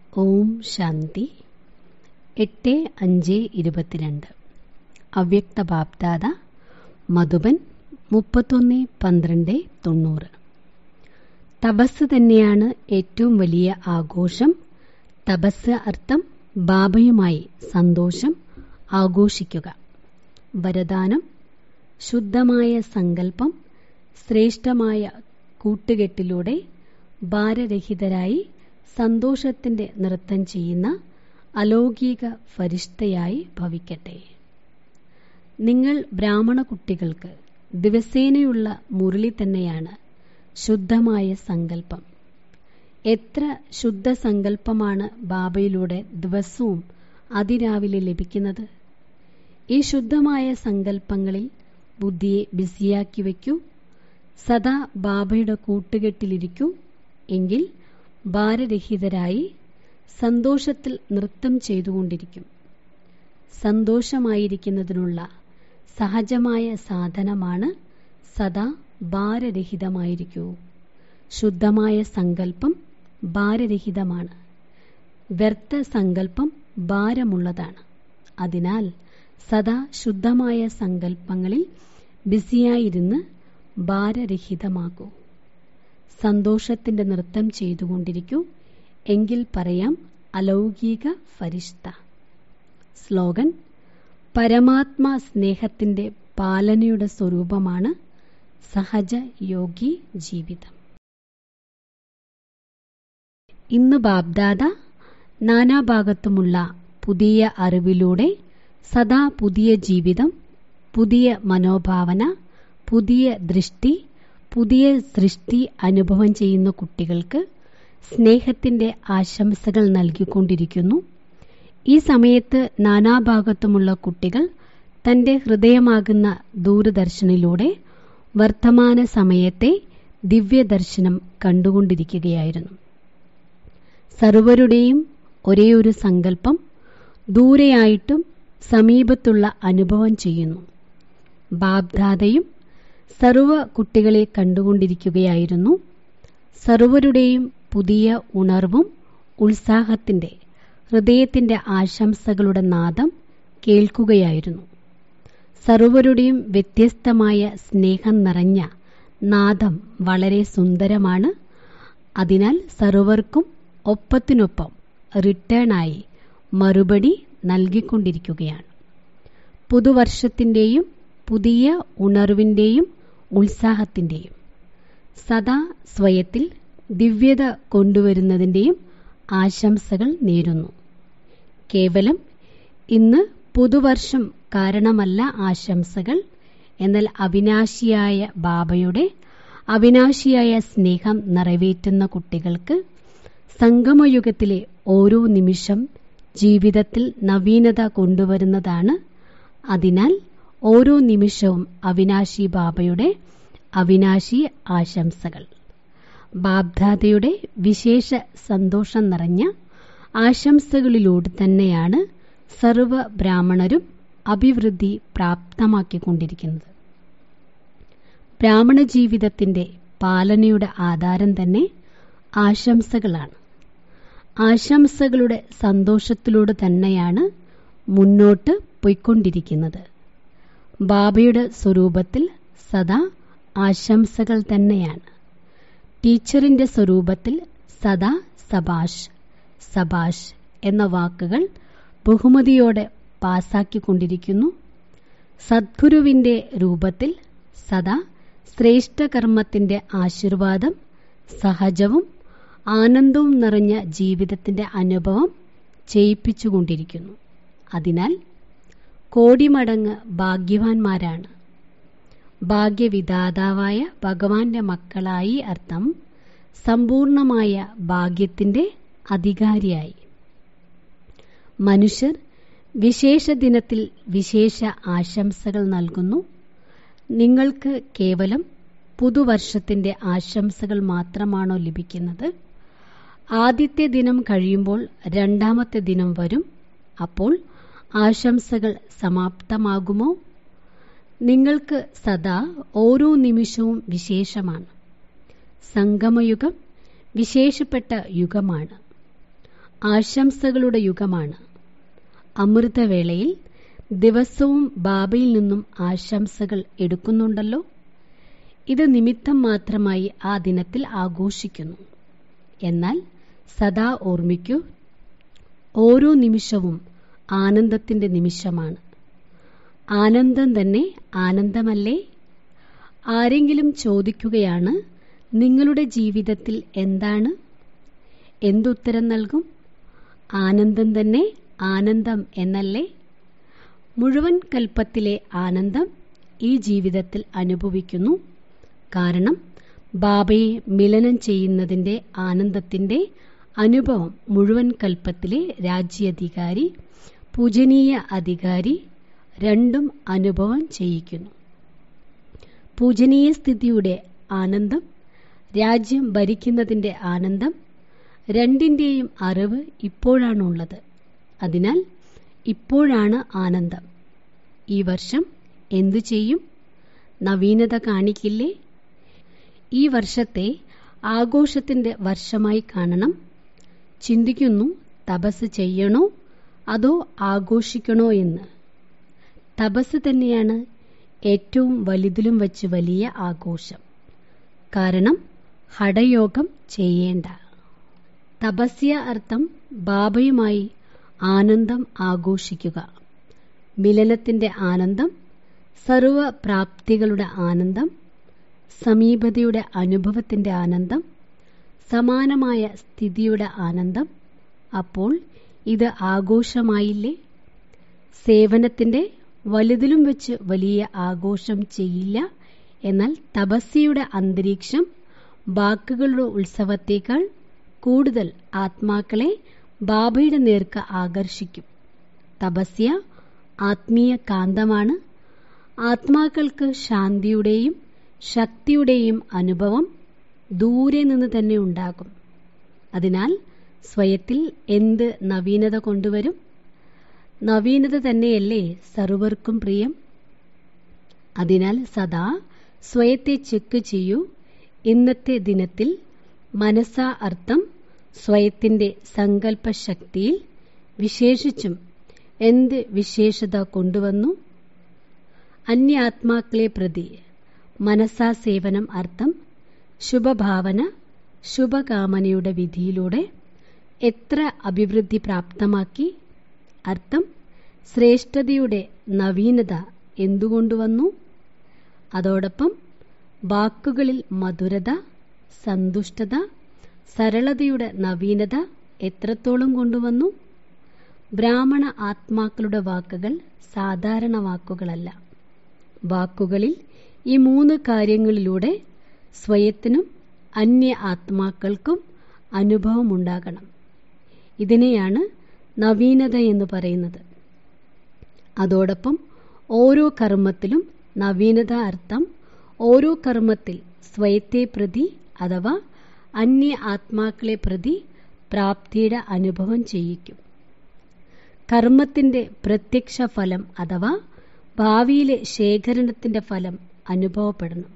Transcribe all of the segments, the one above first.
ഓം ശാന്തി എട്ട് അഞ്ച് ഇരുപത്തിരണ്ട് അവ്യക്ത ബാപ്താത മധുബൻ മുപ്പത്തൊന്ന് പന്ത്രണ്ട് തൊണ്ണൂറ് തപസ് തന്നെയാണ് ഏറ്റവും വലിയ ആഘോഷം തപസ് അർത്ഥം ബാബയുമായി സന്തോഷം ആഘോഷിക്കുക വരദാനം ശുദ്ധമായ സങ്കല്പം ശ്രേഷ്ഠമായ കൂട്ടുകെട്ടിലൂടെ ഭാരരഹിതരായി സന്തോഷത്തിന്റെ നൃത്തം ചെയ്യുന്ന അലൗകിക ഫരിഷ്ഠയായി ഭവിക്കട്ടെ നിങ്ങൾ ബ്രാഹ്മണ കുട്ടികൾക്ക് ദിവസേനയുള്ള മുരളി തന്നെയാണ് ശുദ്ധമായ സങ്കല്പം എത്ര ശുദ്ധ സങ്കല്പമാണ് ബാബയിലൂടെ ദിവസവും അതിരാവിലെ ലഭിക്കുന്നത് ഈ ശുദ്ധമായ സങ്കല്പങ്ങളിൽ ബുദ്ധിയെ ബിസിയാക്കി വയ്ക്കൂ സദാ ബാബയുടെ കൂട്ടുകെട്ടിലിരിക്കൂ എങ്കിൽ ഭാരരഹിതരായി സന്തോഷത്തിൽ നൃത്തം ചെയ്തുകൊണ്ടിരിക്കും സന്തോഷമായിരിക്കുന്നതിനുള്ള സഹജമായ സാധനമാണ് സദാ ഭാരരഹിതമായിരിക്കൂ ശുദ്ധമായ സങ്കല്പം ഭാരരഹിതമാണ് വ്യർത്ഥ സങ്കല്പം ഭാരമുള്ളതാണ് അതിനാൽ സദാ ശുദ്ധമായ സങ്കല്പങ്ങളിൽ ബിസിയായിരുന്ന് ഭാരരഹിതമാകൂ സന്തോഷത്തിന്റെ നൃത്തം ചെയ്തുകൊണ്ടിരിക്കൂ എങ്കിൽ പറയാം അലൗകിക ഫരിഷ്ത സ്ലോഗൻ പരമാത്മാ സ്നേഹത്തിന്റെ പാലനയുടെ സ്വരൂപമാണ് സഹജ യോഗി ജീവിതം ഇന്ന് ബാബ്ദാദ നാനാഭാഗത്തുമുള്ള പുതിയ അറിവിലൂടെ സദാ പുതിയ ജീവിതം പുതിയ മനോഭാവന പുതിയ ദൃഷ്ടി പുതിയ സൃഷ്ടി അനുഭവം ചെയ്യുന്ന കുട്ടികൾക്ക് സ്നേഹത്തിന്റെ ആശംസകൾ നൽകിക്കൊണ്ടിരിക്കുന്നു ഈ സമയത്ത് നാനാഭാഗത്തുമുള്ള കുട്ടികൾ തന്റെ ഹൃദയമാകുന്ന ദൂരദർശനിലൂടെ വർത്തമാന സമയത്തെ ദിവ്യദർശനം കണ്ടുകൊണ്ടിരിക്കുകയായിരുന്നു സർവരുടെയും ഒരേയൊരു സങ്കല്പം ദൂരെയായിട്ടും സമീപത്തുള്ള അനുഭവം ചെയ്യുന്നു ബാബ്ദാദയും സർവ കുട്ടികളെ കണ്ടുകൊണ്ടിരിക്കുകയായിരുന്നു സർവരുടെയും പുതിയ ഉണർവും ഉത്സാഹത്തിന്റെ ഹൃദയത്തിന്റെ ആശംസകളുടെ നാദം കേൾക്കുകയായിരുന്നു സർവരുടെയും വ്യത്യസ്തമായ സ്നേഹം നിറഞ്ഞ നാദം വളരെ സുന്ദരമാണ് അതിനാൽ സർവർക്കും ഒപ്പത്തിനൊപ്പം റിട്ടേണായി മറുപടി നൽകിക്കൊണ്ടിരിക്കുകയാണ് പുതുവർഷത്തിന്റെയും പുതിയ ഉണർവിന്റെയും ഉത്സാഹത്തിന്റെയും സദാ സ്വയത്തിൽ ദിവ്യത കൊണ്ടുവരുന്നതിന്റെയും ആശംസകൾ നേരുന്നു കേവലം ഇന്ന് പുതുവർഷം കാരണമല്ല ആശംസകൾ എന്നാൽ അവിനാശിയായ ബാബയുടെ അവിനാശിയായ സ്നേഹം നിറവേറ്റുന്ന കുട്ടികൾക്ക് സംഗമയുഗത്തിലെ ഓരോ നിമിഷം ജീവിതത്തിൽ നവീനത കൊണ്ടുവരുന്നതാണ് അതിനാൽ ഓരോ നിമിഷവും അവിനാശി ബാബയുടെ അവിനാശി ആശംസകൾ ബാബ്ദാദയുടെ വിശേഷ സന്തോഷം നിറഞ്ഞ ആശംസകളിലൂടെ തന്നെയാണ് സർവ ബ്രാഹ്മണരും അഭിവൃദ്ധി പ്രാപ്തമാക്കിക്കൊണ്ടിരിക്കുന്നത് ബ്രാഹ്മണ ജീവിതത്തിന്റെ പാലനയുടെ ആധാരം തന്നെ ആശംസകളാണ് ആശംസകളുടെ സന്തോഷത്തിലൂടെ തന്നെയാണ് മുന്നോട്ട് പോയിക്കൊണ്ടിരിക്കുന്നത് ബാബയുടെ സ്വരൂപത്തിൽ സദാ ആശംസകൾ തന്നെയാണ് ടീച്ചറിന്റെ സ്വരൂപത്തിൽ സദാ സബാഷ് സബാഷ് എന്ന വാക്കുകൾ ബഹുമതിയോടെ പാസാക്കിക്കൊണ്ടിരിക്കുന്നു സദ്ഗുരുവിന്റെ രൂപത്തിൽ സദാ ശ്രേഷ്ഠകർമ്മത്തിന്റെ ആശീർവാദം സഹജവും ആനന്ദവും നിറഞ്ഞ ജീവിതത്തിന്റെ അനുഭവം ചെയ്യിപ്പിച്ചുകൊണ്ടിരിക്കുന്നു അതിനാൽ കോടിമടങ്ങ് ഭാഗ്യവാന്മാരാണ് ഭാഗ്യവിധാതാവായ ഭഗവാന്റെ മക്കളായി അർത്ഥം സമ്പൂർണമായ ഭാഗ്യത്തിന്റെ അധികാരിയായി മനുഷ്യർ വിശേഷ ദിനത്തിൽ വിശേഷ ആശംസകൾ നൽകുന്നു നിങ്ങൾക്ക് കേവലം പുതുവർഷത്തിന്റെ ആശംസകൾ മാത്രമാണോ ലഭിക്കുന്നത് ആദ്യത്തെ ദിനം കഴിയുമ്പോൾ രണ്ടാമത്തെ ദിനം വരും അപ്പോൾ ആശംസകൾ സമാപ്തമാകുമോ നിങ്ങൾക്ക് സദാ ഓരോ നിമിഷവും വിശേഷമാണ് സംഗമയുഗം വിശേഷപ്പെട്ട യുഗമാണ് ആശംസകളുടെ യുഗമാണ് അമൃതവേളയിൽ ദിവസവും ബാബയിൽ നിന്നും ആശംസകൾ എടുക്കുന്നുണ്ടല്ലോ ഇത് നിമിത്തം മാത്രമായി ആ ദിനത്തിൽ ആഘോഷിക്കുന്നു എന്നാൽ സദാ ഓർമ്മിക്കൂ ഓരോ നിമിഷവും ആനന്ദത്തിന്റെ നിമിഷമാണ് ആനന്ദം തന്നെ ആനന്ദമല്ലേ ആരെങ്കിലും ചോദിക്കുകയാണ് നിങ്ങളുടെ ജീവിതത്തിൽ എന്താണ് എന്തുത്തരം നൽകും ആനന്ദം തന്നെ ആനന്ദം എന്നല്ലേ മുഴുവൻ കൽപ്പത്തിലെ ആനന്ദം ഈ ജീവിതത്തിൽ അനുഭവിക്കുന്നു കാരണം ബാബയെ മിലനം ചെയ്യുന്നതിൻ്റെ ആനന്ദത്തിൻ്റെ അനുഭവം മുഴുവൻ കൽപ്പത്തിലെ രാജ്യാധികാരി പൂജനീയ അധികാരി രണ്ടും അനുഭവം ചെയ്യിക്കുന്നു പൂജനീയ സ്ഥിതിയുടെ ആനന്ദം രാജ്യം ഭരിക്കുന്നതിൻ്റെ ആനന്ദം രണ്ടിൻ്റെയും അറിവ് ഇപ്പോഴാണുള്ളത് അതിനാൽ ഇപ്പോഴാണ് ആനന്ദം ഈ വർഷം എന്തു ചെയ്യും നവീനത കാണിക്കില്ലേ ഈ വർഷത്തെ ആഘോഷത്തിൻ്റെ വർഷമായി കാണണം ചിന്തിക്കുന്നു തപസ് ചെയ്യണോ അതോ ആഘോഷിക്കണോ എന്ന് തപസ് തന്നെയാണ് ഏറ്റവും വലുതിലും വച്ച് വലിയ ആഘോഷം കാരണം ഹഠയോഗം ചെയ്യേണ്ട തപസ്യ അർത്ഥം ബാബയുമായി ആനന്ദം ആഘോഷിക്കുക മിലനത്തിന്റെ ആനന്ദം സർവപ്രാപ്തികളുടെ ആനന്ദം സമീപതയുടെ അനുഭവത്തിന്റെ ആനന്ദം സമാനമായ സ്ഥിതിയുടെ ആനന്ദം അപ്പോൾ ഇത് ആഘോഷമായില്ലേ സേവനത്തിന്റെ വലുതിലും വെച്ച് വലിയ ആഘോഷം ചെയ്യില്ല എന്നാൽ തപസ്യയുടെ അന്തരീക്ഷം വാക്കുകളുടെ ഉത്സവത്തേക്കാൾ കൂടുതൽ ആത്മാക്കളെ ബാബയുടെ നേർക്ക് ആകർഷിക്കും തപസ്യ ആത്മീയ കാന്തമാണ് ആത്മാക്കൾക്ക് ശാന്തിയുടെയും ശക്തിയുടെയും അനുഭവം ദൂരെ നിന്ന് തന്നെ ഉണ്ടാകും അതിനാൽ സ്വയത്തിൽ എന്ത് നവീനത കൊണ്ടുവരും നവീനത തന്നെയല്ലേ സർവർക്കും പ്രിയം അതിനാൽ സദാ സ്വയത്തെ ചെക്ക് ചെയ്യൂ ഇന്നത്തെ ദിനത്തിൽ മനസ്സാ അർത്ഥം സ്വയത്തിന്റെ സങ്കല്പശക്തിയിൽ വിശേഷിച്ചും എന്ത് വിശേഷത കൊണ്ടുവന്നു അന്യാത്മാക്കളെ പ്രതി മനസ്സാ സേവനം അർത്ഥം ശുഭഭാവന ശുഭകാമനയുടെ വിധിയിലൂടെ എത്ര അഭിവൃദ്ധി പ്രാപ്തമാക്കി അർത്ഥം ശ്രേഷ്ഠതയുടെ നവീനത എന്തുകൊണ്ടുവന്നു അതോടൊപ്പം വാക്കുകളിൽ മധുരത സന്തുഷ്ടത സരളതയുടെ നവീനത എത്രത്തോളം കൊണ്ടുവന്നു ബ്രാഹ്മണ ആത്മാക്കളുടെ വാക്കുകൾ സാധാരണ വാക്കുകളല്ല വാക്കുകളിൽ ഈ മൂന്ന് കാര്യങ്ങളിലൂടെ സ്വയത്തിനും അന്യ ആത്മാക്കൾക്കും അനുഭവമുണ്ടാകണം ഇതിനെയാണ് നവീനത എന്ന് പറയുന്നത് അതോടൊപ്പം ഓരോ കർമ്മത്തിലും നവീനത അർത്ഥം ഓരോ കർമ്മത്തിൽ സ്വയത്തെ പ്രതി അഥവാ അന്യ ആത്മാക്കളെ പ്രതി പ്രാപ്തിയുടെ അനുഭവം ചെയ്യിക്കും കർമ്മത്തിന്റെ പ്രത്യക്ഷ ഫലം അഥവാ ഭാവിയിലെ ശേഖരണത്തിന്റെ ഫലം അനുഭവപ്പെടണം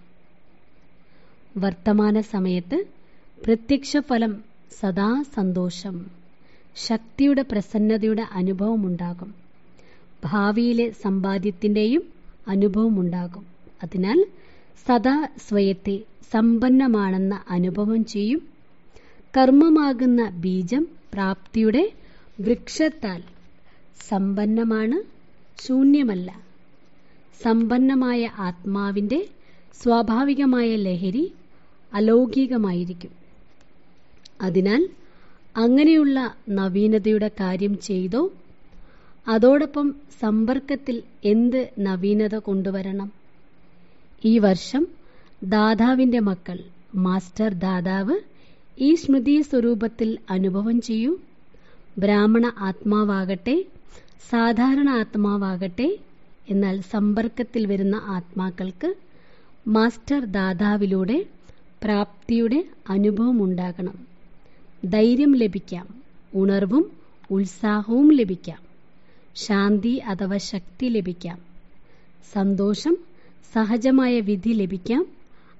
വർത്തമാന സമയത്ത് പ്രത്യക്ഷ ഫലം സദാ സന്തോഷം ശക്തിയുടെ പ്രസന്നതയുടെ അനുഭവമുണ്ടാകും ഭാവിയിലെ സമ്പാദ്യത്തിൻ്റെയും അനുഭവമുണ്ടാകും അതിനാൽ സദാ സ്വയത്തെ സമ്പന്നമാണെന്ന അനുഭവം ചെയ്യും കർമ്മമാകുന്ന ബീജം പ്രാപ്തിയുടെ വൃക്ഷത്താൽ സമ്പന്നമാണ് ശൂന്യമല്ല സമ്പന്നമായ ആത്മാവിൻ്റെ സ്വാഭാവികമായ ലഹരി അലൗകികമായിരിക്കും അതിനാൽ അങ്ങനെയുള്ള നവീനതയുടെ കാര്യം ചെയ്തോ അതോടൊപ്പം സമ്പർക്കത്തിൽ എന്ത് നവീനത കൊണ്ടുവരണം ഈ വർഷം ദാതാവിൻ്റെ മക്കൾ മാസ്റ്റർ ദാതാവ് ഈ സ്മൃതി സ്വരൂപത്തിൽ അനുഭവം ചെയ്യൂ ബ്രാഹ്മണ ആത്മാവാകട്ടെ സാധാരണ ആത്മാവാകട്ടെ എന്നാൽ സമ്പർക്കത്തിൽ വരുന്ന ആത്മാക്കൾക്ക് മാസ്റ്റർ ദാതാവിലൂടെ പ്രാപ്തിയുടെ അനുഭവം ഉണ്ടാകണം ധൈര്യം ലഭിക്കാം ഉണർവും ഉത്സാഹവും ലഭിക്കാം ശാന്തി അഥവാ ശക്തി ലഭിക്കാം സന്തോഷം സഹജമായ വിധി ലഭിക്കാം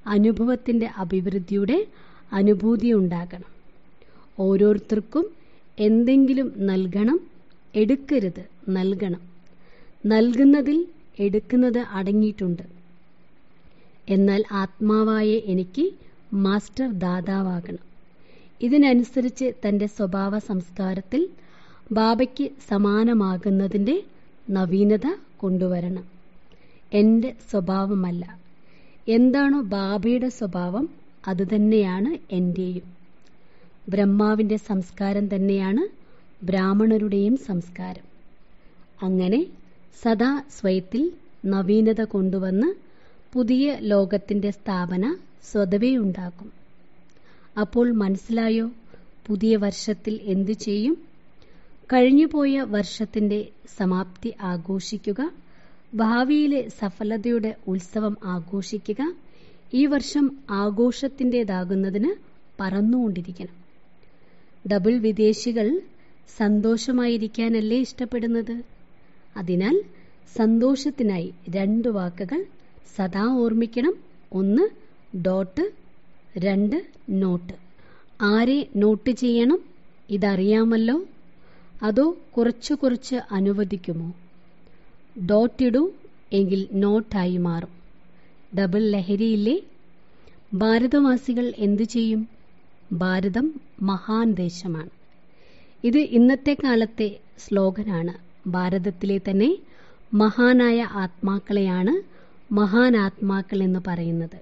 അനുഭവത്തിന്റെ അഭിവൃദ്ധിയുടെ അനുഭൂതി ഉണ്ടാകണം ഓരോരുത്തർക്കും എന്തെങ്കിലും നൽകണം എടുക്കരുത് നൽകണം നൽകുന്നതിൽ എടുക്കുന്നത് അടങ്ങിയിട്ടുണ്ട് എന്നാൽ ആത്മാവായ എനിക്ക് മാസ്റ്റർ ദാതാവാകണം ഇതിനനുസരിച്ച് തന്റെ സ്വഭാവ സംസ്കാരത്തിൽ ബാബയ്ക്ക് സമാനമാകുന്നതിന്റെ നവീനത കൊണ്ടുവരണം എൻ്റെ സ്വഭാവമല്ല എന്താണോ ബാബയുടെ സ്വഭാവം അതുതന്നെയാണ് എൻ്റെയും ബ്രഹ്മാവിൻ്റെ സംസ്കാരം തന്നെയാണ് ബ്രാഹ്മണരുടെയും സംസ്കാരം അങ്ങനെ സദാ സ്വയത്തിൽ നവീനത കൊണ്ടുവന്ന് പുതിയ ലോകത്തിൻ്റെ സ്ഥാപന സ്വതവേ ഉണ്ടാക്കും അപ്പോൾ മനസ്സിലായോ പുതിയ വർഷത്തിൽ എന്തു ചെയ്യും കഴിഞ്ഞുപോയ വർഷത്തിന്റെ സമാപ്തി ആഘോഷിക്കുക ഭാവിയിലെ സഫലതയുടെ ഉത്സവം ആഘോഷിക്കുക ഈ വർഷം ആഘോഷത്തിൻ്റെതാകുന്നതിന് പറന്നുകൊണ്ടിരിക്കണം ഡബിൾ വിദേശികൾ സന്തോഷമായിരിക്കാനല്ലേ ഇഷ്ടപ്പെടുന്നത് അതിനാൽ സന്തോഷത്തിനായി രണ്ട് വാക്കുകൾ സദാ ഓർമ്മിക്കണം ഒന്ന് ഡോട്ട് രണ്ട് നോട്ട് ആരെ നോട്ട് ചെയ്യണം ഇതറിയാമല്ലോ അതോ കുറച്ച് കുറച്ച് അനുവദിക്കുമോ ഡോട്ടിടൂ എങ്കിൽ നോട്ടായി മാറും ഡബിൾ ലഹരിയില്ലേ ഭാരതവാസികൾ എന്തു ചെയ്യും ഭാരതം മഹാൻ ദേശമാണ് ഇത് ഇന്നത്തെ കാലത്തെ സ്ലോഗനാണ് ഭാരതത്തിലെ തന്നെ മഹാനായ ആത്മാക്കളെയാണ് മഹാനാത്മാക്കൾ എന്ന് പറയുന്നത്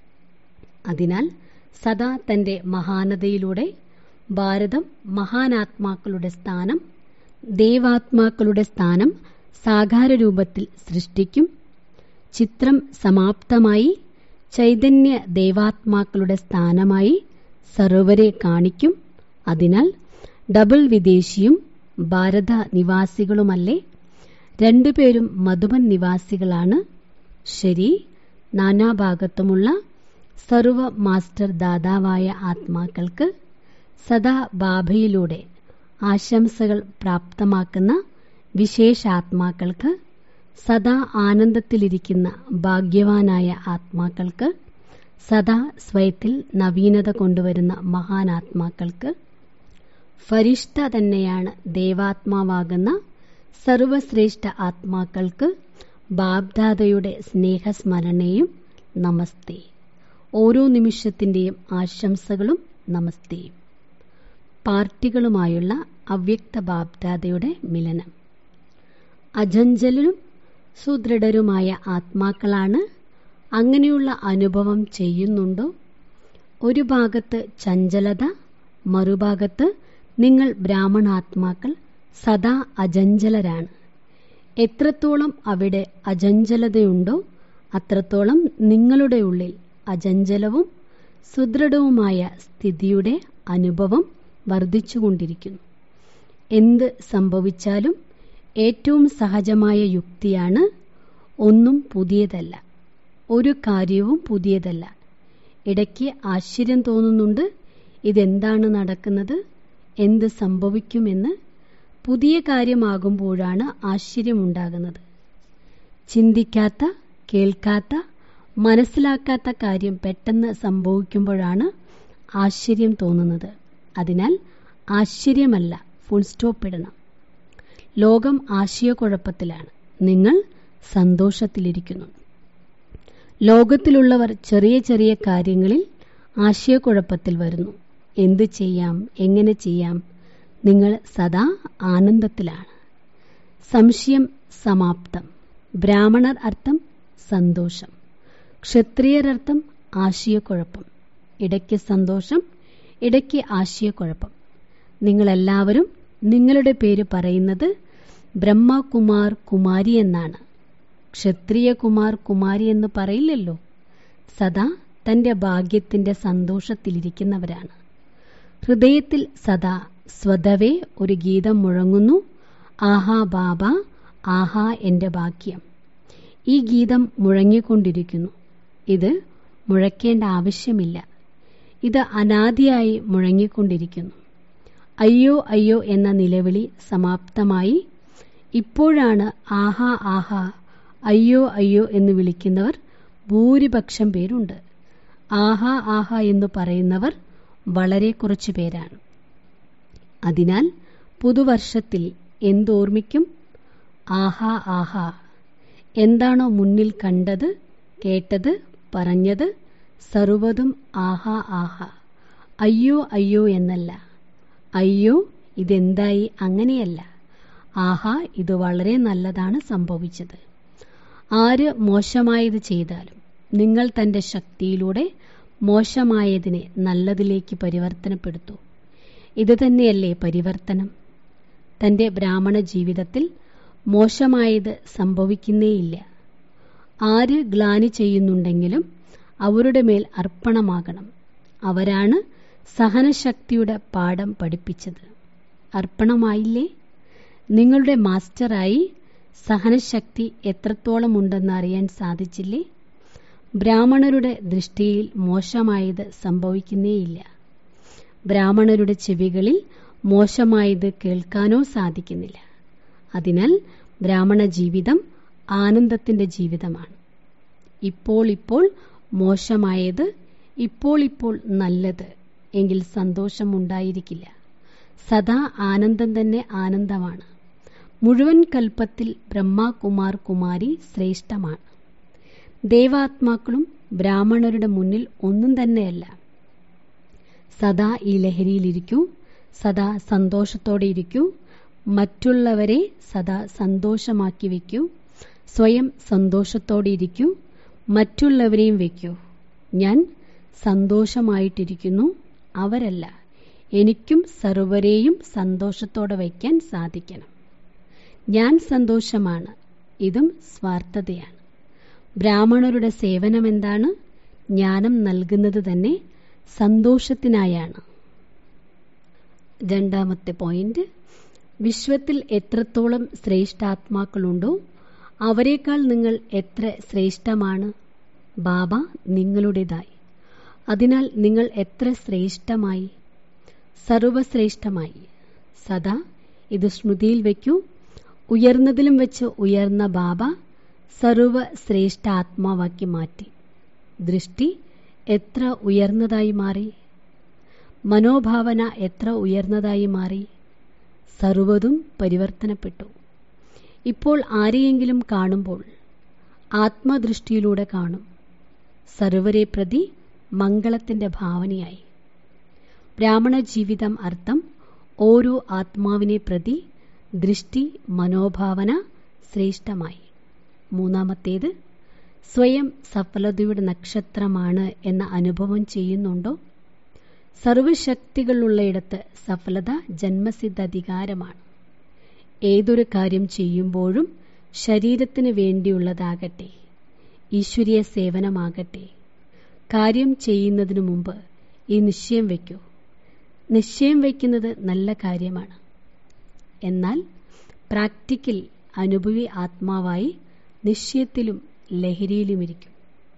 അതിനാൽ സദാ തന്റെ മഹാനതയിലൂടെ ഭാരതം മഹാനാത്മാക്കളുടെ സ്ഥാനം ദേവാത്മാക്കളുടെ സ്ഥാനം സാകാര രൂപത്തിൽ സൃഷ്ടിക്കും ചിത്രം സമാപ്തമായി ചൈതന്യ ദേവാത്മാക്കളുടെ സ്ഥാനമായി സർവരെ കാണിക്കും അതിനാൽ ഡബിൾ വിദേശിയും ഭാരത നിവാസികളുമല്ലേ രണ്ടുപേരും മധുബൻ നിവാസികളാണ് ശരി നാനാഭാഗത്തുമുള്ള സർവ മാസ്റ്റർ ദാതാവായ ആത്മാക്കൾക്ക് സദാ ബാബയിലൂടെ ആശംസകൾ പ്രാപ്തമാക്കുന്ന വിശേഷാത്മാക്കൾക്ക് സദാ ആനന്ദത്തിലിരിക്കുന്ന ഭാഗ്യവാനായ ആത്മാക്കൾക്ക് സദാ സ്വയത്തിൽ നവീനത കൊണ്ടുവരുന്ന മഹാനാത്മാക്കൾക്ക് ഫരിഷ്ഠ തന്നെയാണ് ദേവാത്മാവാകുന്ന സർവശ്രേഷ്ഠ ആത്മാക്കൾക്ക് ബാബ്ദാദയുടെ സ്നേഹസ്മരണയും നമസ്തേ ഓരോ നിമിഷത്തിൻ്റെയും ആശംസകളും നമസ്തേയും പാർട്ടികളുമായുള്ള അവ്യക്ത ബാബ്ദാദയുടെ മിലനം അജഞ്ചലും സുദൃഢരുമായ ആത്മാക്കളാണ് അങ്ങനെയുള്ള അനുഭവം ചെയ്യുന്നുണ്ടോ ഒരു ഭാഗത്ത് ചഞ്ചലത മറുഭാഗത്ത് നിങ്ങൾ ബ്രാഹ്മണാത്മാക്കൾ സദാ അജഞ്ചലരാണ് എത്രത്തോളം അവിടെ അജഞ്ചലതയുണ്ടോ അത്രത്തോളം നിങ്ങളുടെ ഉള്ളിൽ അജഞ്ചലവും സുദൃഢവുമായ സ്ഥിതിയുടെ അനുഭവം വർദ്ധിച്ചുകൊണ്ടിരിക്കുന്നു എന്ത് സംഭവിച്ചാലും ഏറ്റവും സഹജമായ യുക്തിയാണ് ഒന്നും പുതിയതല്ല ഒരു കാര്യവും പുതിയതല്ല ഇടയ്ക്ക് ആശ്ചര്യം തോന്നുന്നുണ്ട് ഇതെന്താണ് നടക്കുന്നത് എന്ത് സംഭവിക്കുമെന്ന് പുതിയ കാര്യമാകുമ്പോഴാണ് ആശ്ചര്യമുണ്ടാകുന്നത് ചിന്തിക്കാത്ത കേൾക്കാത്ത മനസ്സിലാക്കാത്ത കാര്യം പെട്ടെന്ന് സംഭവിക്കുമ്പോഴാണ് ആശ്ചര്യം തോന്നുന്നത് അതിനാൽ ആശ്ചര്യമല്ല ഫുൾ സ്റ്റോപ്പ് ഇടണം ലോകം ആശയക്കുഴപ്പത്തിലാണ് നിങ്ങൾ സന്തോഷത്തിലിരിക്കുന്നു ലോകത്തിലുള്ളവർ ചെറിയ ചെറിയ കാര്യങ്ങളിൽ ആശയക്കുഴപ്പത്തിൽ വരുന്നു എന്ത് ചെയ്യാം എങ്ങനെ ചെയ്യാം നിങ്ങൾ സദാ ആനന്ദത്തിലാണ് സംശയം സമാപ്തം ബ്രാഹ്മണർ അർത്ഥം സന്തോഷം ക്ഷത്രിയരർത്ഥം ആശയക്കുഴപ്പം ഇടയ്ക്ക് സന്തോഷം ഇടയ്ക്ക് ആശയക്കുഴപ്പം നിങ്ങളെല്ലാവരും നിങ്ങളുടെ പേര് പറയുന്നത് ബ്രഹ്മകുമാർ കുമാരി എന്നാണ് ക്ഷത്രിയ കുമാർ കുമാരി എന്ന് പറയില്ലല്ലോ സദാ തന്റെ ഭാഗ്യത്തിന്റെ സന്തോഷത്തിലിരിക്കുന്നവരാണ് ഹൃദയത്തിൽ സദാ സ്വതവേ ഒരു ഗീതം മുഴങ്ങുന്നു ആഹാ ബാബ ആഹാ എന്റെ ഭാഗ്യം ഈ ഗീതം മുഴങ്ങിക്കൊണ്ടിരിക്കുന്നു ഇത് മുഴക്കേണ്ട ആവശ്യമില്ല ഇത് അനാദിയായി മുഴങ്ങിക്കൊണ്ടിരിക്കുന്നു അയ്യോ അയ്യോ എന്ന നിലവിളി സമാപ്തമായി ഇപ്പോഴാണ് ആഹാ ആഹാ അയ്യോ അയ്യോ എന്ന് വിളിക്കുന്നവർ ഭൂരിപക്ഷം പേരുണ്ട് ആഹാ ആഹാ എന്ന് പറയുന്നവർ വളരെ കുറച്ചു പേരാണ് അതിനാൽ പുതുവർഷത്തിൽ എന്തോർമ്മിക്കും ആഹാ ആഹാ എന്താണോ മുന്നിൽ കണ്ടത് കേട്ടത് പറഞ്ഞത് സർവതും ആഹാ ആഹാ അയ്യോ അയ്യോ എന്നല്ല അയ്യോ ഇതെന്തായി അങ്ങനെയല്ല ആഹാ ഇത് വളരെ നല്ലതാണ് സംഭവിച്ചത് ആര് മോശമായത് ചെയ്താലും നിങ്ങൾ തന്റെ ശക്തിയിലൂടെ മോശമായതിനെ നല്ലതിലേക്ക് പരിവർത്തനപ്പെടുത്തൂ ഇത് തന്നെയല്ലേ പരിവർത്തനം തന്റെ ബ്രാഹ്മണ ജീവിതത്തിൽ മോശമായത് സംഭവിക്കുന്നേയില്ല ആര് ഗ്ലാനി ചെയ്യുന്നുണ്ടെങ്കിലും അവരുടെ മേൽ അർപ്പണമാകണം അവരാണ് സഹനശക്തിയുടെ പാഠം പഠിപ്പിച്ചത് അർപ്പണമായില്ലേ നിങ്ങളുടെ മാസ്റ്ററായി സഹനശക്തി എത്രത്തോളം ഉണ്ടെന്ന് അറിയാൻ സാധിച്ചില്ലേ ബ്രാഹ്മണരുടെ ദൃഷ്ടിയിൽ മോശമായത് സംഭവിക്കുന്നേയില്ല ബ്രാഹ്മണരുടെ ചെവികളിൽ മോശമായത് കേൾക്കാനോ സാധിക്കുന്നില്ല അതിനാൽ ബ്രാഹ്മണ ജീവിതം ആനന്ദത്തിന്റെ ജീവിതമാണ് ഇപ്പോൾ ഇപ്പോൾ മോശമായത് ഇപ്പോൾ ഇപ്പോൾ നല്ലത് എങ്കിൽ സന്തോഷമുണ്ടായിരിക്കില്ല സദാ ആനന്ദം തന്നെ ആനന്ദമാണ് മുഴുവൻ കൽപ്പത്തിൽ ബ്രഹ്മകുമാർ കുമാരി ശ്രേഷ്ഠമാണ് ദേവാത്മാക്കളും ബ്രാഹ്മണരുടെ മുന്നിൽ ഒന്നും തന്നെയല്ല സദാ ഈ ലഹരിയിലിരിക്കൂ സദാ സന്തോഷത്തോടെ ഇരിക്കൂ മറ്റുള്ളവരെ സദാ സന്തോഷമാക്കി വയ്ക്കൂ സ്വയം സന്തോഷത്തോടെ ഇരിക്കൂ മറ്റുള്ളവരെയും വയ്ക്കൂ ഞാൻ സന്തോഷമായിട്ടിരിക്കുന്നു അവരല്ല എനിക്കും സർവരെയും സന്തോഷത്തോടെ വയ്ക്കാൻ സാധിക്കണം ഞാൻ സന്തോഷമാണ് ഇതും സ്വാർത്ഥതയാണ് ബ്രാഹ്മണരുടെ സേവനം എന്താണ് ജ്ഞാനം നൽകുന്നത് തന്നെ സന്തോഷത്തിനായാണ് രണ്ടാമത്തെ പോയിന്റ് വിശ്വത്തിൽ എത്രത്തോളം ശ്രേഷ്ഠാത്മാക്കളുണ്ടോ അവരെക്കാൾ നിങ്ങൾ എത്ര ശ്രേഷ്ഠമാണ് ബാബ നിങ്ങളുടേതായി അതിനാൽ നിങ്ങൾ എത്ര ശ്രേഷ്ഠമായി സർവശ്രേഷ്ഠമായി സദാ ഇത് സ്മൃതിയിൽ വയ്ക്കൂ ഉയർന്നതിലും വെച്ച് ഉയർന്ന ബാബ സർവശ്രേഷ്ഠ ആത്മാവാക്കി മാറ്റി ദൃഷ്ടി എത്ര ഉയർന്നതായി മാറി മനോഭാവന എത്ര ഉയർന്നതായി മാറി സർവതും പരിവർത്തനപ്പെട്ടു ഇപ്പോൾ ആരെയെങ്കിലും കാണുമ്പോൾ ആത്മദൃഷ്ടിയിലൂടെ കാണും സർവരെ പ്രതി മംഗളത്തിന്റെ ഭാവനയായി ബ്രാഹ്മണ ജീവിതം അർത്ഥം ഓരോ ആത്മാവിനെ പ്രതി ദൃഷ്ടി മനോഭാവന ശ്രേഷ്ഠമായി മൂന്നാമത്തേത് സ്വയം സഫലതയുടെ നക്ഷത്രമാണ് എന്ന അനുഭവം ചെയ്യുന്നുണ്ടോ സർവശക്തികളുള്ളയിടത്ത് സഫലത ജന്മസിദ്ധ അധികാരമാണ് ഏതൊരു കാര്യം ചെയ്യുമ്പോഴും ശരീരത്തിന് വേണ്ടിയുള്ളതാകട്ടെ ഈശ്വരീയ സേവനമാകട്ടെ കാര്യം ചെയ്യുന്നതിനു മുമ്പ് ഈ നിശ്ചയം വയ്ക്കൂ നിശ്ചയം വയ്ക്കുന്നത് നല്ല കാര്യമാണ് എന്നാൽ പ്രാക്ടിക്കൽ അനുഭവി ആത്മാവായി നിശ്ചയത്തിലും ലഹരിയിലുമിരിക്കും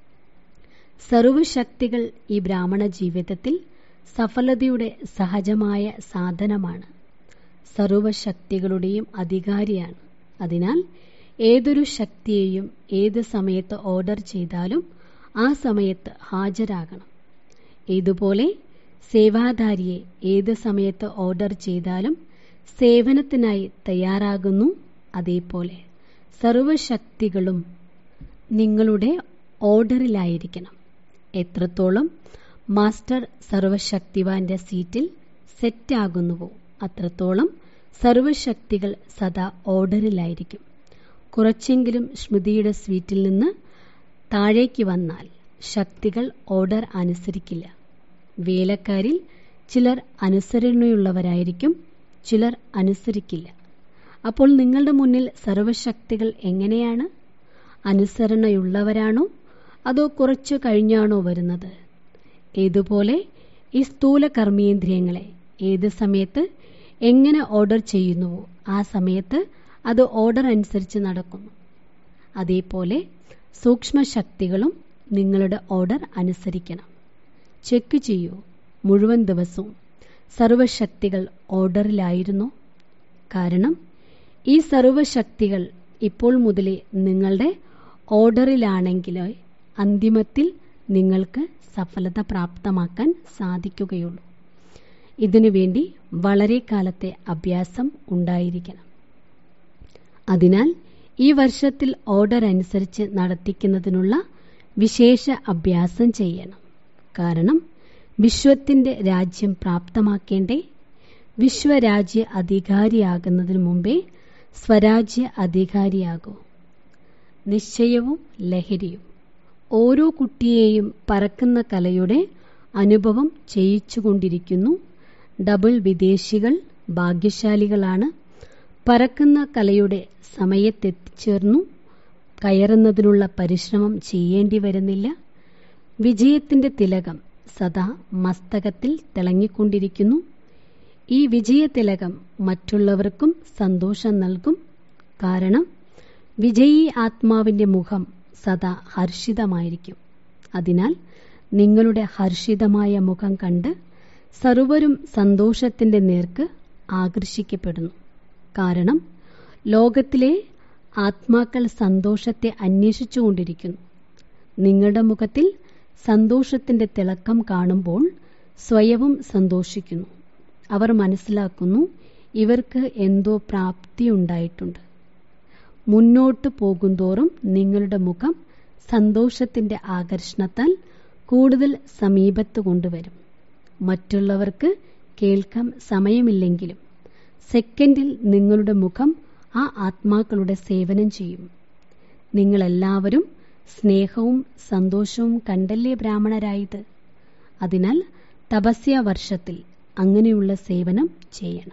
സർവശക്തികൾ ഈ ബ്രാഹ്മണ ജീവിതത്തിൽ സഫലതയുടെ സഹജമായ സാധനമാണ് സർവശക്തികളുടെയും അധികാരിയാണ് അതിനാൽ ഏതൊരു ശക്തിയെയും ഏത് സമയത്ത് ഓർഡർ ചെയ്താലും ആ സമയത്ത് ഹാജരാകണം ഇതുപോലെ സേവാധാരിയെ ഏത് സമയത്ത് ഓർഡർ ചെയ്താലും സേവനത്തിനായി തയ്യാറാകുന്നു അതേപോലെ സർവശക്തികളും നിങ്ങളുടെ ഓർഡറിലായിരിക്കണം എത്രത്തോളം മാസ്റ്റർ സർവശക്തിവാന്റെ സീറ്റിൽ സെറ്റാകുന്നുവോ അത്രത്തോളം സർവശക്തികൾ സദാ ഓർഡറിലായിരിക്കും കുറച്ചെങ്കിലും സ്മൃതിയുടെ സ്വീറ്റിൽ നിന്ന് താഴേക്ക് വന്നാൽ ശക്തികൾ ഓർഡർ അനുസരിക്കില്ല വേലക്കാരിൽ ചിലർ അനുസരണയുള്ളവരായിരിക്കും ചിലർ അനുസരിക്കില്ല അപ്പോൾ നിങ്ങളുടെ മുന്നിൽ സർവശക്തികൾ എങ്ങനെയാണ് അനുസരണയുള്ളവരാണോ അതോ കുറച്ചു കഴിഞ്ഞാണോ വരുന്നത് ഇതുപോലെ ഈ സ്ഥൂല കർമ്മേന്ദ്രിയങ്ങളെ ഏത് സമയത്ത് എങ്ങനെ ഓർഡർ ചെയ്യുന്നുവോ ആ സമയത്ത് അത് ഓർഡർ അനുസരിച്ച് നടക്കുന്നു അതേപോലെ സൂക്ഷ്മശക്തികളും നിങ്ങളുടെ ഓർഡർ അനുസരിക്കണം ചെക്ക് ചെയ്യൂ മുഴുവൻ ദിവസവും സർവശക്തികൾ ഓർഡറിലായിരുന്നു കാരണം ഈ സർവശക്തികൾ ഇപ്പോൾ മുതലേ നിങ്ങളുടെ ഓർഡറിലാണെങ്കിലോ അന്തിമത്തിൽ നിങ്ങൾക്ക് സഫലത പ്രാപ്തമാക്കാൻ സാധിക്കുകയുള്ളൂ ഇതിനുവേണ്ടി വളരെ കാലത്തെ അഭ്യാസം ഉണ്ടായിരിക്കണം അതിനാൽ ഈ വർഷത്തിൽ ഓർഡർ അനുസരിച്ച് നടത്തിക്കുന്നതിനുള്ള വിശേഷ അഭ്യാസം ചെയ്യണം കാരണം വിശ്വത്തിന്റെ രാജ്യം പ്രാപ്തമാക്കേണ്ടേ വിശ്വരാജ്യ അധികാരിയാകുന്നതിനു മുമ്പേ സ്വരാജ്യ അധികാരിയാകൂ നിശ്ചയവും ലഹരിയും ഓരോ കുട്ടിയെയും പറക്കുന്ന കലയുടെ അനുഭവം ചെയ്യിച്ചുകൊണ്ടിരിക്കുന്നു ഡബിൾ വിദേശികൾ ഭാഗ്യശാലികളാണ് പറക്കുന്ന കലയുടെ സമയത്തെത്തിച്ചേർന്നു കയറുന്നതിനുള്ള പരിശ്രമം ചെയ്യേണ്ടി വരുന്നില്ല വിജയത്തിന്റെ തിലകം സദാ മസ്തകത്തിൽ തിളങ്ങിക്കൊണ്ടിരിക്കുന്നു ഈ വിജയതിലകം മറ്റുള്ളവർക്കും സന്തോഷം നൽകും കാരണം വിജയി ആത്മാവിന്റെ മുഖം സദാ ഹർഷിതമായിരിക്കും അതിനാൽ നിങ്ങളുടെ ഹർഷിതമായ മുഖം കണ്ട് സർവരും സന്തോഷത്തിന്റെ നേർക്ക് ആകർഷിക്കപ്പെടുന്നു കാരണം ലോകത്തിലെ ആത്മാക്കൾ സന്തോഷത്തെ അന്വേഷിച്ചുകൊണ്ടിരിക്കുന്നു നിങ്ങളുടെ മുഖത്തിൽ സന്തോഷത്തിന്റെ തിളക്കം കാണുമ്പോൾ സ്വയവും സന്തോഷിക്കുന്നു അവർ മനസ്സിലാക്കുന്നു ഇവർക്ക് എന്തോ പ്രാപ്തിയുണ്ടായിട്ടുണ്ട് മുന്നോട്ട് പോകുന്തോറും നിങ്ങളുടെ മുഖം സന്തോഷത്തിന്റെ ആകർഷണത്താൽ കൂടുതൽ സമീപത്ത് കൊണ്ടുവരും മറ്റുള്ളവർക്ക് കേൾക്കാൻ സമയമില്ലെങ്കിലും സെക്കൻഡിൽ നിങ്ങളുടെ മുഖം ആ ആത്മാക്കളുടെ സേവനം ചെയ്യും നിങ്ങളെല്ലാവരും സ്നേഹവും സന്തോഷവും കണ്ടല്ലേ ബ്രാഹ്മണരായത് അതിനാൽ തപസ്യ വർഷത്തിൽ അങ്ങനെയുള്ള സേവനം ചെയ്യണം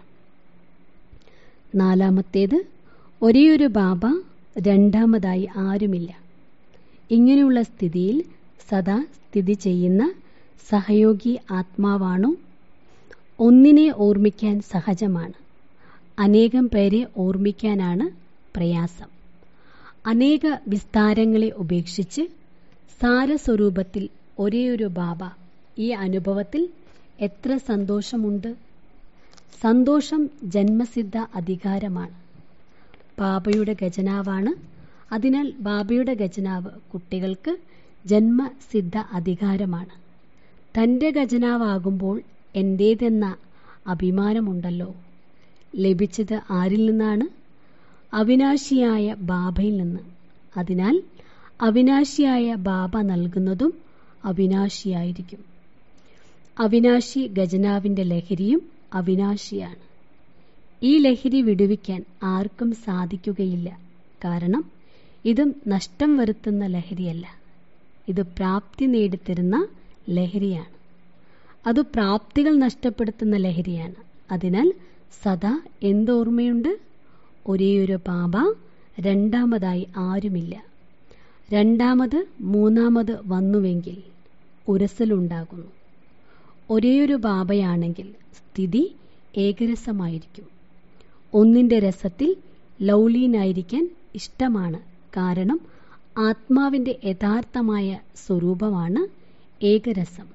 നാലാമത്തേത് ഒരേയൊരു ബാബ രണ്ടാമതായി ആരുമില്ല ഇങ്ങനെയുള്ള സ്ഥിതിയിൽ സദാ സ്ഥിതി ചെയ്യുന്ന സഹയോഗി ആത്മാവാണോ ഒന്നിനെ ഓർമ്മിക്കാൻ സഹജമാണ് അനേകം പേരെ ഓർമ്മിക്കാനാണ് പ്രയാസം അനേക വിസ്താരങ്ങളെ ഉപേക്ഷിച്ച് സാരസ്വരൂപത്തിൽ ഒരേയൊരു ബാബ ഈ അനുഭവത്തിൽ എത്ര സന്തോഷമുണ്ട് സന്തോഷം ജന്മസിദ്ധ അധികാരമാണ് ബാബയുടെ ഖജനാവാണ് അതിനാൽ ബാബയുടെ ഖജനാവ് കുട്ടികൾക്ക് ജന്മസിദ്ധ അധികാരമാണ് തൻ്റെ ഖജനാവാകുമ്പോൾ എൻ്റേതെന്ന അഭിമാനമുണ്ടല്ലോ ലഭിച്ചത് ആരിൽ നിന്നാണ് അവിനാശിയായ ബാബയിൽ നിന്ന് അതിനാൽ അവിനാശിയായ ബാബ നൽകുന്നതും അവിനാശിയായിരിക്കും അവിനാശി ഖജനാവിന്റെ ലഹരിയും അവിനാശിയാണ് ഈ ലഹരി വിടുവിക്കാൻ ആർക്കും സാധിക്കുകയില്ല കാരണം ഇത് നഷ്ടം വരുത്തുന്ന ലഹരിയല്ല ഇത് പ്രാപ്തി നേടിത്തരുന്ന ലഹരിയാണ് അത് പ്രാപ്തികൾ നഷ്ടപ്പെടുത്തുന്ന ലഹരിയാണ് അതിനാൽ സദാ എന്തോർമ്മയുണ്ട് ഒരേയൊരു ബാബ രണ്ടാമതായി ആരുമില്ല രണ്ടാമത് മൂന്നാമത് വന്നുവെങ്കിൽ ഉരസലുണ്ടാകുന്നു ഒരേയൊരു ബാബയാണെങ്കിൽ സ്ഥിതി ഏകരസമായിരിക്കും ഒന്നിന്റെ രസത്തിൽ ലൗലീനായിരിക്കാൻ ഇഷ്ടമാണ് കാരണം ആത്മാവിന്റെ യഥാർത്ഥമായ സ്വരൂപമാണ് ഏകരസം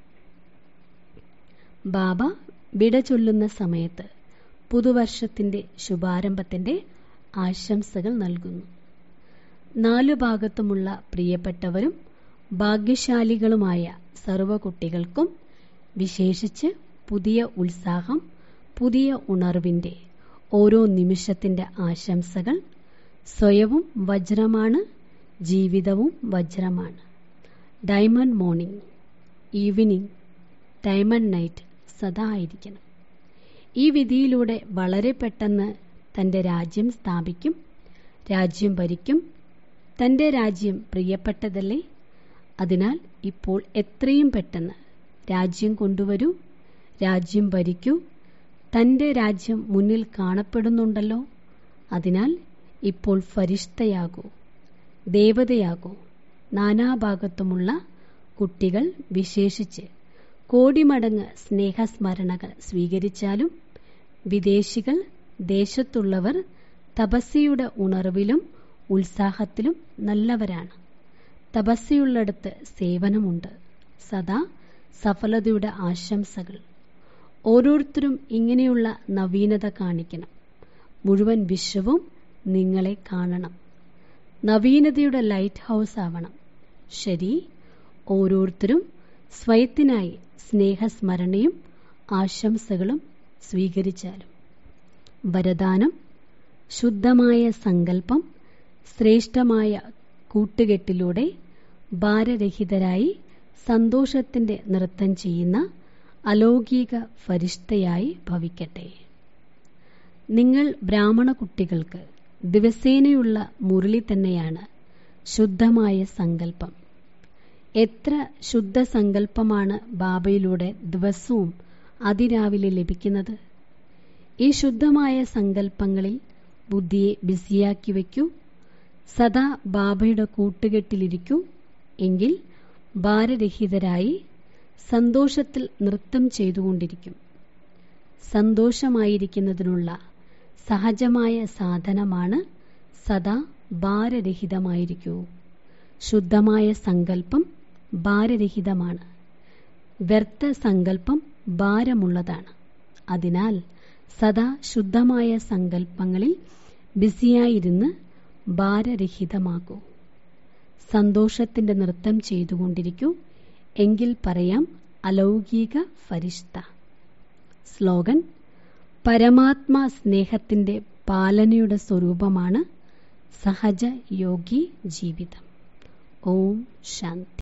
ബാബ വിട ചൊല്ലുന്ന സമയത്ത് പുതുവർഷത്തിന്റെ ശുഭാരംഭത്തിന്റെ ആശംസകൾ നൽകുന്നു നാലു ഭാഗത്തുമുള്ള പ്രിയപ്പെട്ടവരും ഭാഗ്യശാലികളുമായ സർവ കുട്ടികൾക്കും വിശേഷിച്ച് പുതിയ ഉത്സാഹം പുതിയ ഉണർവിന്റെ ഓരോ നിമിഷത്തിന്റെ ആശംസകൾ സ്വയവും വജ്രമാണ് ജീവിതവും വജ്രമാണ് diamond morning evening diamond night സദാ ആയിരിക്കണം ഈ വിധിയിലൂടെ വളരെ പെട്ടെന്ന് തൻ്റെ രാജ്യം സ്ഥാപിക്കും രാജ്യം ഭരിക്കും തൻ്റെ രാജ്യം പ്രിയപ്പെട്ടതല്ലേ അതിനാൽ ഇപ്പോൾ എത്രയും പെട്ടെന്ന് രാജ്യം കൊണ്ടുവരൂ രാജ്യം ഭരിക്കൂ തൻ്റെ രാജ്യം മുന്നിൽ കാണപ്പെടുന്നുണ്ടല്ലോ അതിനാൽ ഇപ്പോൾ ഫരിഷ്തയാകൂ ദേവതയാകൂ നാനാഭാഗത്തുമുള്ള കുട്ടികൾ വിശേഷിച്ച് കോടിമടങ്ങ് സ്നേഹസ്മരണകൾ സ്വീകരിച്ചാലും വിദേശികൾ ദേശത്തുള്ളവർ തപസ്യയുടെ ഉണർവിലും ഉത്സാഹത്തിലും നല്ലവരാണ് തപസ്യയുള്ളിടത്ത് സേവനമുണ്ട് സദാ സഫലതയുടെ ആശംസകൾ ഓരോരുത്തരും ഇങ്ങനെയുള്ള നവീനത കാണിക്കണം മുഴുവൻ വിശ്വവും നിങ്ങളെ കാണണം നവീനതയുടെ ലൈറ്റ് ഹൗസ് ആവണം ശരി ഓരോരുത്തരും സ്വയത്തിനായി സ്നേഹസ്മരണയും ആശംസകളും സ്വീകരിച്ചാലും വരദാനം ശുദ്ധമായ സങ്കല്പം ശ്രേഷ്ഠമായ കൂട്ടുകെട്ടിലൂടെ ഭാരരഹിതരായി സന്തോഷത്തിന്റെ നൃത്തം ചെയ്യുന്ന അലൗകിക ഫരിഷ്ഠയായി ഭവിക്കട്ടെ നിങ്ങൾ ബ്രാഹ്മണ കുട്ടികൾക്ക് ദിവസേനയുള്ള മുരളി തന്നെയാണ് ശുദ്ധമായ സങ്കല്പം എത്ര ശുദ്ധ സങ്കല്പമാണ് ബാബയിലൂടെ ദിവസവും അതിരാവിലെ ലഭിക്കുന്നത് ഈ ശുദ്ധമായ സങ്കല്പങ്ങളിൽ ബുദ്ധിയെ ബിസിയാക്കി വയ്ക്കൂ സദാ ബാബയുടെ കൂട്ടുകെട്ടിലിരിക്കൂ എങ്കിൽ ഭാരരഹിതരായി സന്തോഷത്തിൽ നൃത്തം ചെയ്തുകൊണ്ടിരിക്കും സന്തോഷമായിരിക്കുന്നതിനുള്ള സഹജമായ സാധനമാണ് സദാ ഭാരരഹിതമായിരിക്കൂ ശുദ്ധമായ സങ്കല്പം ഭാരരഹിതമാണ് വ്യർത്ഥ സങ്കല്പം ഭാരമുള്ളതാണ് അതിനാൽ സദാ ശുദ്ധമായ സങ്കല്പങ്ങളിൽ ബിസിയായിരുന്ന് ഭാരരഹിതമാകൂ സന്തോഷത്തിന്റെ നൃത്തം ചെയ്തുകൊണ്ടിരിക്കൂ എങ്കിൽ പറയാം അലൗകിക ഫരിഷ്ത സ്ലോഗൻ പരമാത്മാ സ്നേഹത്തിന്റെ പാലനയുടെ സ്വരൂപമാണ് സഹജ യോഗി ജീവിതം ഓം ശാന്തി